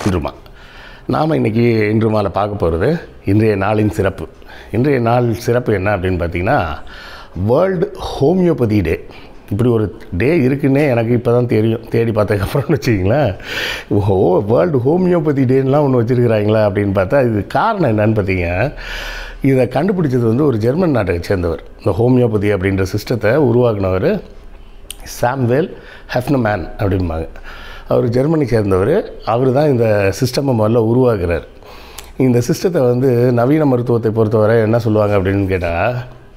இன்றுமா நாம் இன்றைக்கி இன்று மாலை பார்க்க போகிறது இன்றைய நாளின் சிறப்பு இன்றைய நாள் சிறப்பு என்ன அப்படின்னு பார்த்தீங்கன்னா வேர்ல்டு ஹோமியோபதி டே இப்படி ஒரு டே இருக்குன்னே எனக்கு இப்போ தான் தெரியும் தேடி பார்த்ததுக்கப்புறம்னு வச்சிங்களேன் ஓ வேர்ல்டு ஹோமியோபதி டேலாம் ஒன்று வச்சுருக்கிறாங்களா அப்படின்னு பார்த்தா இது காரணம் என்னன்னு பார்த்தீங்க இதை கண்டுபிடிச்சது வந்து ஒரு ஜெர்மன் நாட்டை சேர்ந்தவர் இந்த ஹோமியோபதி அப்படின்ற சிஸ்டத்தை உருவாக்குனவர் சாம்வேல் ஹெஃப்னமேன் அப்படிம்பாங்க அவர் ஜெர்மனி சேர்ந்தவர் அவர் தான் இந்த சிஸ்டமை முதல்ல உருவாக்குறார் இந்த சிஸ்டத்தை வந்து நவீன மருத்துவத்தை பொறுத்தவரை என்ன சொல்லுவாங்க அப்படின்னு கேட்டால்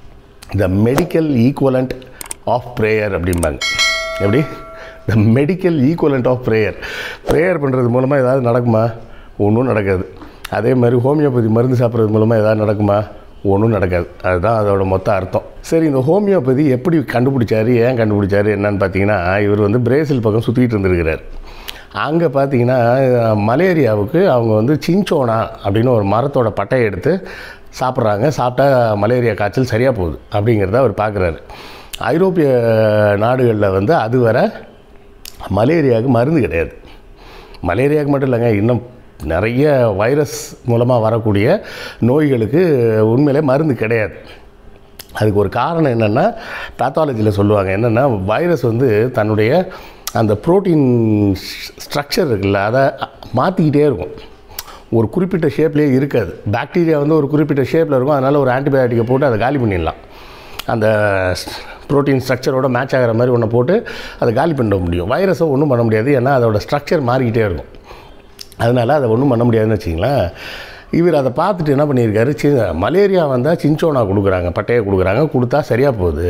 the medical equivalent of prayer அப்படிம்பாங்க எப்படி the medical equivalent of prayer prayer பண்ணுறது மூலமாக ஏதாவது நடக்குமா ஒன்றும் நடக்காது அதே மாதிரி ஹோமியோபதி மருந்து சாப்பிட்றது மூலமாக ஏதாவது நடக்குமா ஒன்றும் நடக்காது அதுதான் அதோட மொத்த அர்த்தம் சரி இந்த ஹோமியோபதி எப்படி கண்டுபிடிச்சாரு ஏன் கண்டுபிடிச்சாரு என்னன்னு பார்த்தீங்கன்னா இவர் வந்து பிரேசில் பக்கம் சுற்றிட்டு இருந்திருக்கிறார் அங்கே பார்த்தீங்கன்னா மலேரியாவுக்கு அவங்க வந்து சிஞ்சோனா அப்படின்னு ஒரு மரத்தோட பட்டையை எடுத்து சாப்பிட்றாங்க சாப்பிட்டா மலேரியா காய்ச்சல் சரியாக போகுது அப்படிங்கிறத அவர் பார்க்குறாரு ஐரோப்பிய நாடுகளில் வந்து அதுவரை மலேரியாவுக்கு மருந்து கிடையாது மலேரியாவுக்கு மட்டும் இல்லைங்க இன்னும் நிறைய வைரஸ் மூலமாக வரக்கூடிய நோய்களுக்கு உண்மையிலே மருந்து கிடையாது அதுக்கு ஒரு காரணம் என்னென்னா பேத்தாலஜியில் சொல்லுவாங்க என்னென்னா வைரஸ் வந்து தன்னுடைய அந்த ப்ரோட்டீன் ஸ்ட்ரக்சர் இருக்குல்ல அதை மாற்றிக்கிட்டே இருக்கும் ஒரு குறிப்பிட்ட ஷேப்லேயே இருக்காது பாக்டீரியா வந்து ஒரு குறிப்பிட்ட ஷேப்பில் இருக்கும் அதனால் ஒரு ஆன்டிபயோட்டிக்கை போட்டு அதை காலி பண்ணிடலாம் அந்த ப்ரோட்டீன் ஸ்ட்ரக்சரோட மேட்ச் ஆகிற மாதிரி ஒன்று போட்டு அதை காலி பண்ண முடியும் வைரஸை ஒன்றும் பண்ண முடியாது ஏன்னா அதோட ஸ்ட்ரக்சர் மாறிக்கிட்டே இருக்கும் அதனால் அதை ஒன்றும் பண்ண முடியாதுன்னு வச்சிங்களேன் இவர் அதை பார்த்துட்டு என்ன பண்ணியிருக்காரு சி மலேரியா வந்தால் சிஞ்சோனா கொடுக்குறாங்க பட்டையை கொடுக்குறாங்க கொடுத்தா சரியாக போகுது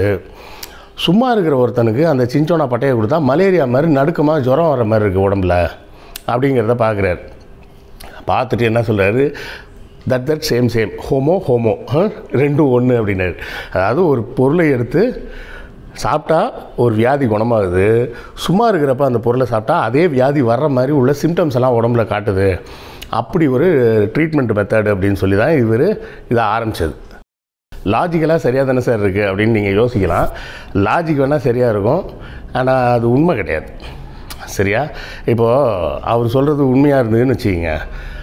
சும்மா இருக்கிற ஒருத்தனுக்கு அந்த சிஞ்சோனா பட்டையை கொடுத்தா மலேரியா மாதிரி நடுக்கமாக ஜுரம் வர மாதிரி இருக்குது உடம்புல அப்படிங்கிறத பார்க்குறாரு பார்த்துட்டு என்ன சொல்கிறாரு that that same same homo homo ரெண்டும் ஒன்று அப்படின்னாரு அதாவது ஒரு பொருளை எடுத்து சாப்பிட்டா ஒரு வியாதி குணமாகுது சும்மா இருக்கிறப்ப அந்த பொருளை சாப்பிட்டா அதே வியாதி வர்ற மாதிரி உள்ள சிம்டம்ஸ் எல்லாம் உடம்புல காட்டுது அப்படி ஒரு ட்ரீட்மெண்ட் மெத்தட் அப்படின்னு சொல்லி தான் இவர் இதை ஆரம்பித்தது லாஜிக்கலாக சரியாக தானே சார் இருக்குது அப்படின்னு நீங்கள் யோசிக்கலாம் லாஜிக் வேணால் சரியாக இருக்கும் ஆனால் அது உண்மை கிடையாது சரியா இப்போது அவர் சொல்கிறது உண்மையாக இருந்ததுன்னு வச்சுக்கிங்க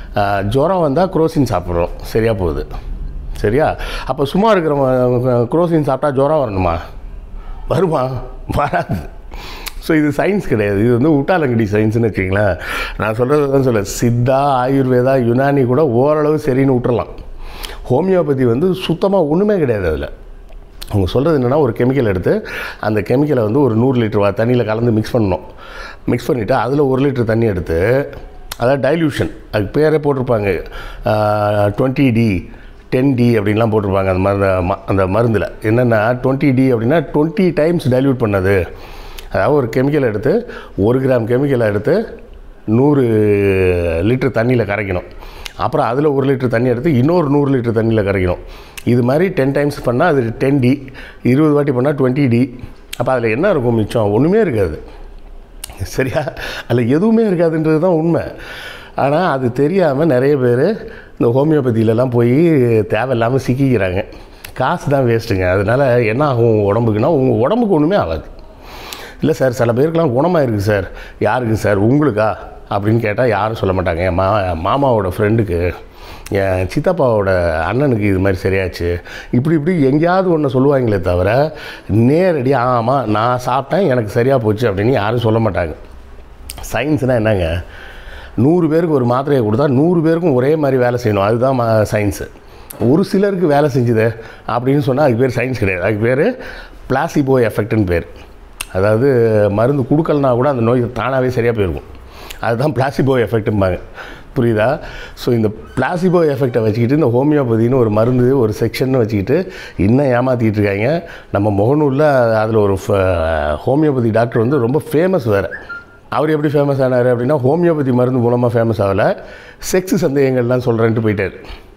ஜுரம் வந்தால் குரோசின் சாப்பிட்றோம் சரியாக போகுது சரியா அப்போ சும்மா இருக்கிறவங்க குரோசின் சாப்பிட்டா ஜுரம் வரணுமா வருமா வராது ஸோ இது சயின்ஸ் கிடையாது இது வந்து உட்டாலங்கடி சயின்ஸ்னு வச்சிங்களேன் நான் சொல்கிறது தான் சொல்ல சித்தா ஆயுர்வேதா யுனானி கூட ஓரளவு சரின்னு விட்டுறலாம் ஹோமியோபதி வந்து சுத்தமாக ஒன்றுமே கிடையாது அதில் அவங்க சொல்கிறது என்னென்னா ஒரு கெமிக்கல் எடுத்து அந்த கெமிக்கலை வந்து ஒரு நூறு லிட்டர் வா தண்ணியில் கலந்து மிக்ஸ் பண்ணணும் மிக்ஸ் பண்ணிவிட்டு அதில் ஒரு லிட்டர் தண்ணி எடுத்து அதாவது டைல்யூஷன் அதுக்கு பேரே போட்டிருப்பாங்க டுவெண்ட்டி டி டென் டி அப்படின்லாம் போட்டிருப்பாங்க அந்த மருந்து ம- அந்த மருந்தில் என்னென்னா டுவெண்ட்டி டி அப்படின்னா டுவெண்ட்டி டைம்ஸ் டைல்யூட் பண்ணது அதாவது ஒரு கெமிக்கல் எடுத்து ஒரு கிராம் கெமிக்கலை எடுத்து நூறு லிட்டர் தண்ணியில் கரைக்கணும் அப்புறம் அதில் ஒரு லிட்டர் தண்ணி எடுத்து இன்னொரு நூறு லிட்டர் தண்ணியில் கரைக்கணும் இது மாதிரி டென் டைம்ஸ் பண்ணால் அது டென் டி இருபது வாட்டி பண்ணால் டுவெண்ட்டி டி அப்போ அதில் என்ன இருக்கும் மிச்சம் ஒன்றுமே இருக்காது சரியா அதில் எதுவுமே இருக்காதுன்றது தான் உண்மை ஆனால் அது தெரியாமல் நிறைய பேர் இந்த ஹோமியோபதியிலலாம் போய் தேவையில்லாமல் சிக்கிக்கிறாங்க காசு தான் வேஸ்ட்டுங்க அதனால் என்ன ஆகும் உடம்புக்குன்னா உங்கள் உடம்புக்கு ஒன்றுமே ஆகாது இல்லை சார் சில பேருக்குலாம் குணமாக இருக்குது சார் யாருக்கு சார் உங்களுக்கா அப்படின்னு கேட்டால் யாரும் சொல்ல மாட்டாங்க என் மா மாமாவோட ஃப்ரெண்டுக்கு என் சித்தப்பாவோட அண்ணனுக்கு இது மாதிரி சரியாச்சு இப்படி இப்படி எங்கேயாவது ஒன்று சொல்லுவாங்களே தவிர நேரடியாக ஆமாம் நான் சாப்பிட்டேன் எனக்கு சரியாக போச்சு அப்படின்னு யாரும் சொல்ல மாட்டாங்க சயின்ஸ்னால் என்னங்க நூறு பேருக்கு ஒரு மாத்திரையை கொடுத்தா நூறு பேருக்கும் ஒரே மாதிரி வேலை செய்யணும் அதுதான் சயின்ஸு ஒரு சிலருக்கு வேலை செஞ்சுது அப்படின்னு சொன்னால் அதுக்கு பேர் சயின்ஸ் கிடையாது அதுக்கு பேர் பிளாசிபோ எஃபெக்ட்னு பேர் அதாவது மருந்து கொடுக்கலனா கூட அந்த நோய் தானாகவே சரியாக போயிருக்கும் அதுதான் பிளாசிபோ எஃபெக்ட்டும்பாங்க புரியுதா ஸோ இந்த பிளாசிபோ எஃபெக்டை வச்சுக்கிட்டு இந்த ஹோமியோபதினு ஒரு மருந்து ஒரு செக்ஷன் வச்சுக்கிட்டு இன்னும் ஏமாற்றிக்கிட்டு இருக்காங்க நம்ம முகநூலில் அதில் ஒரு ஃப- ஹோமியோபதி டாக்டர் வந்து ரொம்ப ஃபேமஸ் வேறு அவர் எப்படி ஃபேமஸ் ஆனார் அப்படின்னா ஹோமியோபதி மருந்து மூலமாக ஃபேமஸ் ஆகலை செக்ஸ் சந்தேகங்கள்லாம் சொல்கிறேன்ட்டு போயிட்டார்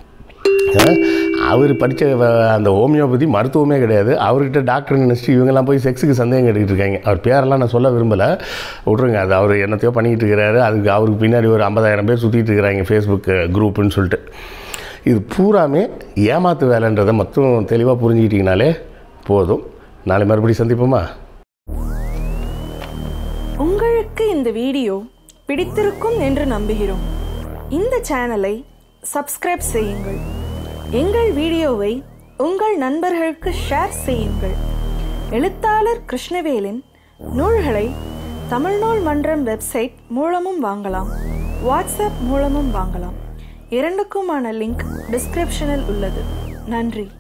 அவர் படித்த அந்த ஹோமியோபதி மருத்துவமே கிடையாது அவர்கிட்ட டாக்டர் நினச்சிட்டு இவங்கெல்லாம் போய் செக்ஸுக்கு சந்தேகம் கேட்டுக்கிட்டு இருக்காங்க அவர் பேரெல்லாம் நான் சொல்ல விரும்பலை விட்ருங்க அது அவர் என்னத்தையோ பண்ணிக்கிட்டு இருக்கிறாரு அதுக்கு அவருக்கு பின்னாடி ஒரு ஐம்பதாயிரம் பேர் சுற்றிட்டு இருக்கிறாங்க ஃபேஸ்புக் குரூப்புன்னு சொல்லிட்டு இது பூராமே ஏமாத்து வேலைன்றதை மட்டும் தெளிவாக புரிஞ்சுக்கிட்டிங்கனாலே போதும் நாளை மறுபடியும் சந்திப்போமா உங்களுக்கு இந்த வீடியோ பிடித்திருக்கும் என்று நம்புகிறோம் இந்த சேனலை சப்ஸ்கிரைப் செய்யுங்கள் எங்கள் வீடியோவை உங்கள் நண்பர்களுக்கு ஷேர் செய்யுங்கள் எழுத்தாளர் கிருஷ்ணவேலின் நூல்களை தமிழ்நூல் மன்றம் வெப்சைட் மூலமும் வாங்கலாம் வாட்ஸ்அப் மூலமும் வாங்கலாம் இரண்டுக்குமான லிங்க் டிஸ்கிரிப்ஷனில் உள்ளது நன்றி